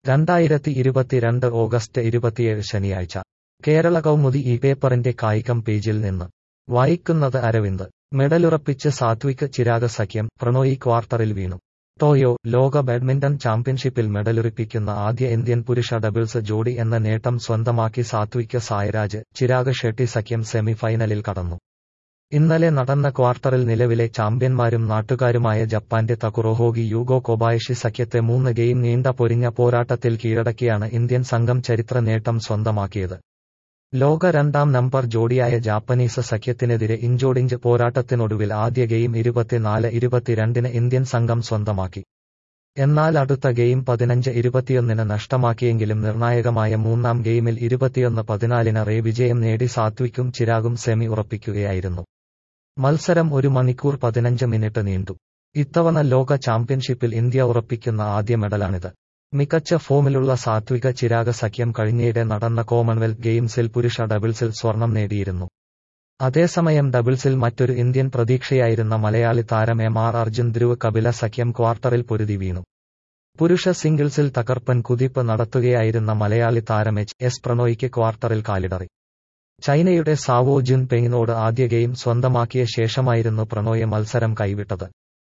രണ്ടായിരത്തി ഇരുപത്തിരണ്ട് ഓഗസ്റ്റ് ഇരുപത്തിയേഴ് ശനിയാഴ്ച കേരള കൗമുദി ഈ പേപ്പറിന്റെ കായികം പേജിൽ നിന്ന് വായിക്കുന്നത് അരവിന്ദ് മെഡലുറപ്പിച്ച് സാത്വിക് ചിരാഗ് സഖ്യം പ്രണോയി ക്വാർട്ടറിൽ വീണു ടോയോ ലോക ബാഡ്മിന്റൺ ചാമ്പ്യൻഷിപ്പിൽ മെഡലുറപ്പിക്കുന്ന ആദ്യ ഇന്ത്യൻ പുരുഷ ഡബിൾസ് ജോഡി എന്ന നേട്ടം സ്വന്തമാക്കി സാത്വിക് സായ്രാജ് ചിരാഗ് ഷെട്ടി സഖ്യം സെമി ഫൈനലിൽ കടന്നു ഇന്നലെ നടന്ന ക്വാർട്ടറിൽ നിലവിലെ ചാമ്പ്യന്മാരും നാട്ടുകാരുമായ ജപ്പാന്റെ തകുറോഹോഗി യൂഗോ കൊബായഷി സഖ്യത്തെ മൂന്ന് ഗെയിം നീണ്ട പൊരിഞ്ഞ പോരാട്ടത്തിൽ കീഴടക്കിയാണ് ഇന്ത്യൻ സംഘം ചരിത്ര നേട്ടം സ്വന്തമാക്കിയത് ലോക രണ്ടാം നമ്പർ ജോഡിയായ ജാപ്പനീസ് സഖ്യത്തിനെതിരെ ഇഞ്ചോടിഞ്ച് പോരാട്ടത്തിനൊടുവിൽ ആദ്യ ഗെയിം ഇരുപത്തിനാല് ഇരുപത്തിരണ്ടിന് ഇന്ത്യൻ സംഘം സ്വന്തമാക്കി എന്നാൽ അടുത്ത ഗെയിം പതിനഞ്ച് ഇരുപത്തിയൊന്നിന് നഷ്ടമാക്കിയെങ്കിലും നിർണായകമായ മൂന്നാം ഗെയിമിൽ ഇരുപത്തിയൊന്ന് പതിനാലിന് റേ വിജയം നേടി സാത്വിക്കും ചിരാഗും സെമി ഉറപ്പിക്കുകയായിരുന്നു മത്സരം ഒരു മണിക്കൂർ പതിനഞ്ച് മിനിറ്റ് നീണ്ടു ഇത്തവണ ലോക ചാമ്പ്യൻഷിപ്പിൽ ഇന്ത്യ ഉറപ്പിക്കുന്ന ആദ്യ മെഡലാണിത് മികച്ച ഫോമിലുള്ള സാത്വിക ചിരാഗ സഖ്യം കഴിഞ്ഞിടെ നടന്ന കോമൺവെൽത്ത് ഗെയിംസിൽ പുരുഷ ഡബിൾസിൽ സ്വർണം നേടിയിരുന്നു അതേസമയം ഡബിൾസിൽ മറ്റൊരു ഇന്ത്യൻ പ്രതീക്ഷയായിരുന്ന മലയാളി താരം എം ആർ അർജുൻ ധ്രുവ് കപില സഖ്യം ക്വാർട്ടറിൽ പൊരുതി വീണു പുരുഷ സിംഗിൾസിൽ തകർപ്പൻ കുതിപ്പ് നടത്തുകയായിരുന്ന മലയാളി താരം എച്ച് എസ് പ്രണോയ്ക്ക് ക്വാർട്ടറിൽ കാലിടറി ചൈനയുടെ സാവോ ജുൻ പെങ്ങിനോട് ആദ്യ ഗെയിം സ്വന്തമാക്കിയ ശേഷമായിരുന്നു പ്രണോയെ മത്സരം കൈവിട്ടത്